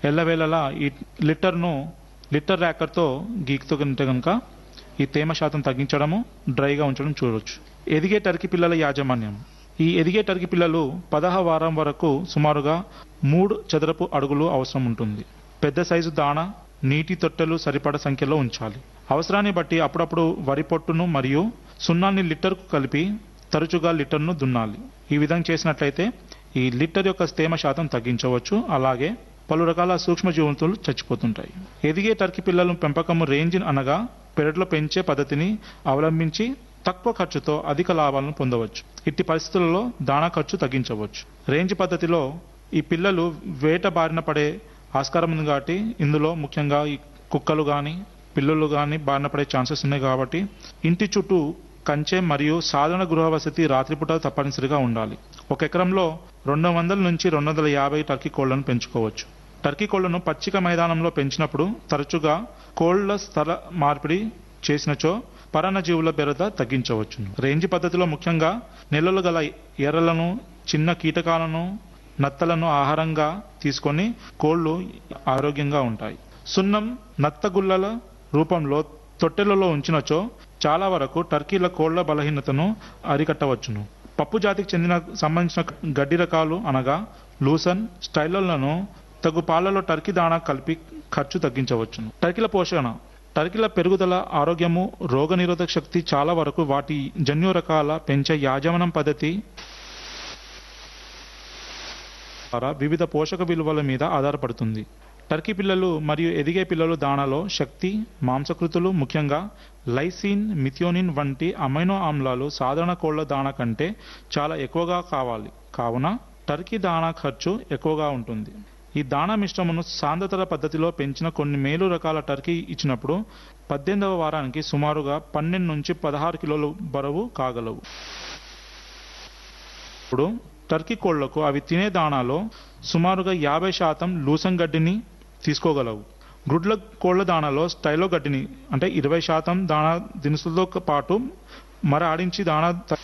ఎల్లవేళలా ఈ లిట్టర్ను లిటర్ ర్యాకర్తో గీకుతూ ఉంటే కనుక ఈ తేమ శాతం తగ్గించడము డ్రైగా ఉంచడం చూడవచ్చు ఎదిగే టర్కీ పిల్లల యాజమాన్యం ఈ ఎదిగే టర్కీ పిల్లలు పదహ వారం వరకు సుమారుగా మూడు చదరపు అడుగులు అవసరం ఉంటుంది పెద్ద సైజు దాణ నీటి తొట్టెలు సరిపడ సంఖ్యలో ఉంచాలి అవసరాన్ని బట్టి అప్పుడప్పుడు వరి పొట్టును మరియు సున్నాన్ని లిటర్కు కలిపి తరచుగా లిటర్ను దున్నాలి ఈ విధంగా చేసినట్లయితే ఈ లిటర్ యొక్క తేమ శాతం తగ్గించవచ్చు అలాగే పలు రకాల సూక్ష్మ జీవంతులు చచ్చిపోతుంటాయి ఎదిగే టర్కీ పిల్లల పెంపకం రేంజ్ అనగా పెరట్లో పెంచే పద్ధతిని అవలంబించి తక్కువ ఖర్చుతో అధిక లాభాలను పొందవచ్చు ఇట్టి పరిస్థితులలో దాణా ఖర్చు తగ్గించవచ్చు రేంజ్ పద్ధతిలో ఈ పిల్లలు వేట బారిన పడే ఆస్కారం ఉంది కాబట్టి ఇందులో ముఖ్యంగా ఈ కుక్కలు కానీ పిల్లులు కానీ బారిన పడే ఛాన్సెస్ ఉన్నాయి కాబట్టి ఇంటి చుట్టూ కంచె మరియు సాధారణ గృహ వసతి రాత్రిపూట తప్పనిసరిగా ఉండాలి ఒక ఎకరంలో రెండు వందల నుంచి రెండు వందల యాభై టర్కీ కోళ్లను పెంచుకోవచ్చు టర్కీ కోళ్లను పచ్చిక మైదానంలో పెంచినప్పుడు తరచుగా కోళ్ల స్థల మార్పిడి చేసినచో పరాన్నజీవుల బెరద తగ్గించవచ్చును రేంజ్ పద్ధతిలో ముఖ్యంగా నెలలు గల ఎర్రలను చిన్న కీటకాలను నత్తలను ఆహారంగా తీసుకొని కోళ్లు ఆరోగ్యంగా ఉంటాయి సున్నం నత్తగుల్లల రూపంలో తొట్టెలలో ఉంచినచో చాలా వరకు టర్కీల కోళ్ల బలహీనతను అరికట్టవచ్చును పప్పు జాతికి చెందిన సంబంధించిన గడ్డి రకాలు అనగా లూసన్ స్టైలర్లను తగు పాలలో టర్కీ దాణా కలిపి ఖర్చు తగ్గించవచ్చును టర్కీల పోషణ టర్కీల పెరుగుదల ఆరోగ్యము రోగనిరోధక శక్తి చాలా వరకు వాటి జన్యు రకాల పెంచే యాజమానం పద్ధతి ద్వారా వివిధ పోషక విలువల మీద ఆధారపడుతుంది టర్కీ పిల్లలు మరియు ఎదిగే పిల్లలు దాణాలో శక్తి మాంసకృతులు ముఖ్యంగా లైసిన్ మిథియోనిన్ వంటి అమైనో ఆమ్లాలు సాధారణ కోళ్ల దాణా కంటే చాలా ఎక్కువగా కావాలి కావున టర్కీ దాణా ఖర్చు ఎక్కువగా ఉంటుంది ఈ దాణా మిశ్రమను సాంద్రతర పద్ధతిలో పెంచిన కొన్ని మేలు రకాల టర్కీ ఇచ్చినప్పుడు పద్దెనిమిదవ వారానికి సుమారుగా పన్నెండు నుంచి పదహారు కిలోలు బరువు కాగలవు ఇప్పుడు టర్కీ కోళ్లకు అవి తినే దాణాలో సుమారుగా యాభై శాతం లూసం గడ్డిని తీసుకోగలవు గుడ్ల కోళ్ల దాణాలో స్టైలో గడ్డిని అంటే ఇరవై శాతం దాణా దినుసులతో పాటు మర ఆడించి దాణా త-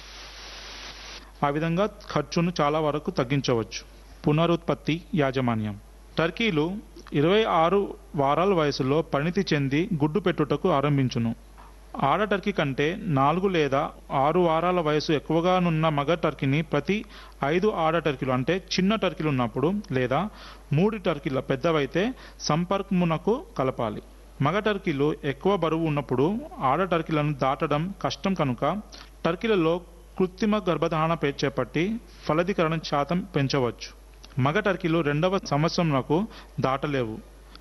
ఆ విధంగా ఖర్చును చాలా వరకు తగ్గించవచ్చు పునరుత్పత్తి యాజమాన్యం టర్కీలు ఇరవై ఆరు వారాల వయసులో పరిణితి చెంది గుడ్డు పెట్టుటకు ఆరంభించును ఆడ టర్కీ కంటే నాలుగు లేదా ఆరు వారాల వయసు ఎక్కువగానున్న మగ టర్కీని ప్రతి ఐదు ఆడ టర్కీలు అంటే చిన్న టర్కీలు ఉన్నప్పుడు లేదా మూడు టర్కీల పెద్దవైతే సంపర్కమునకు కలపాలి మగ టర్కీలు ఎక్కువ బరువు ఉన్నప్పుడు ఆడ టర్కీలను దాటడం కష్టం కనుక టర్కీలలో కృత్రిమ గర్భధారణ పే- చేపట్టి ఫలదీకరణ శాతం పెంచవచ్చు మగ టర్కీలు రెండవ సంవత్సరంకు దాటలేవు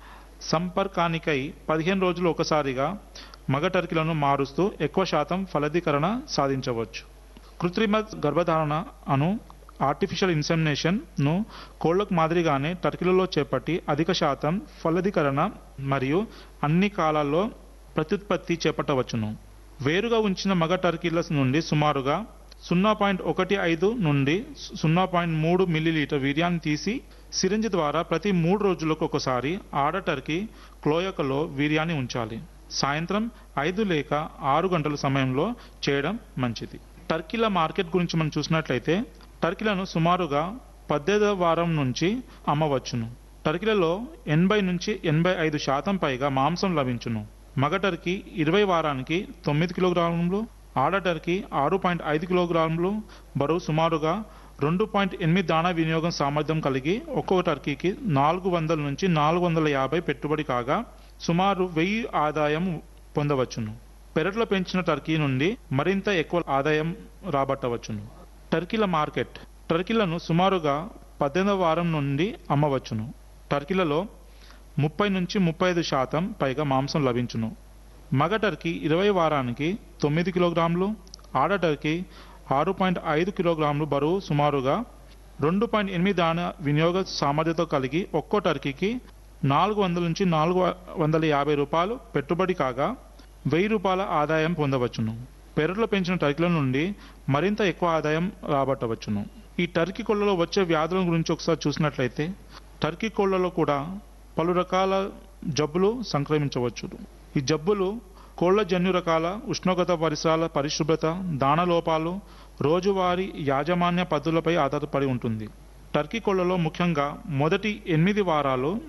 సంపర్కానికై పదిహేను రోజులు ఒకసారిగా మగ టర్కీలను మారుస్తూ ఎక్కువ శాతం ఫలదీకరణ సాధించవచ్చు కృత్రిమ గర్భధారణ అను ఆర్టిఫిషియల్ ఇన్సెమినేషన్ ను కోళ్లకు మాదిరిగానే టర్కీలలో చేపట్టి అధిక శాతం ఫలదీకరణ మరియు అన్ని కాలాల్లో ప్రత్యుత్పత్తి చేపట్టవచ్చును వేరుగా ఉంచిన మగ టర్కీల నుండి సుమారుగా సున్నా పాయింట్ ఒకటి ఐదు నుండి సున్నా పాయింట్ మూడు మిల్లీలీటర్ వీర్యాన్ని తీసి సిరింజ్ ద్వారా ప్రతి మూడు రోజులకు ఒకసారి ఆడ టర్కీ క్లోయకలో వీర్యాన్ని ఉంచాలి సాయంత్రం ఐదు లేక ఆరు గంటల సమయంలో చేయడం మంచిది టర్కీల మార్కెట్ గురించి మనం చూసినట్లయితే టర్కీలను సుమారుగా పద్దెనిమిదవ వారం నుంచి అమ్మవచ్చును టర్కీలలో ఎనభై నుంచి ఎనభై ఐదు శాతం పైగా మాంసం లభించును మగ టర్కీ ఇరవై వారానికి తొమ్మిది కిలోగ్రాములు ఆడ టర్కీ ఆరు పాయింట్ ఐదు కిలోగ్రాములు బరువు సుమారుగా రెండు పాయింట్ ఎనిమిది దాణా వినియోగం సామర్థ్యం కలిగి ఒక్కొక్క టర్కీకి నాలుగు వందల నుంచి నాలుగు వందల యాభై పెట్టుబడి కాగా సుమారు వెయ్యి ఆదాయం పొందవచ్చును పెరట్లో పెంచిన టర్కీ నుండి మరింత ఎక్కువ ఆదాయం రాబట్టవచ్చును టర్కీల మార్కెట్ టర్కీలను సుమారుగా పద్దెనిమిదవ వారం నుండి అమ్మవచ్చును టర్కీలలో ముప్పై నుంచి ముప్పై ఐదు శాతం పైగా మాంసం లభించును మగ టర్కీ ఇరవై వారానికి తొమ్మిది కిలోగ్రాములు ఆడ టర్కీ ఆరు పాయింట్ ఐదు కిలోగ్రాములు బరువు సుమారుగా రెండు పాయింట్ ఎనిమిది దాణ వినియోగ సామర్థ్యత కలిగి ఒక్కో టర్కీకి నాలుగు వందల నుంచి నాలుగు వందల యాభై రూపాయలు పెట్టుబడి కాగా వెయ్యి రూపాయల ఆదాయం పొందవచ్చును పెరట్లో పెంచిన టర్కీల నుండి మరింత ఎక్కువ ఆదాయం రాబట్టవచ్చును ఈ టర్కీ కోళ్లలో వచ్చే వ్యాధుల గురించి ఒకసారి చూసినట్లయితే టర్కీ కోళ్లలో కూడా పలు రకాల జబ్బులు సంక్రమించవచ్చు ఈ జబ్బులు కోళ్ల జన్యు రకాల ఉష్ణోగ్రత పరిసరాల పరిశుభ్రత దాన లోపాలు రోజువారీ యాజమాన్య పద్ధతులపై ఆధారపడి ఉంటుంది టర్కీ కోళ్లలో ముఖ్యంగా మొదటి ఎనిమిది వారాలు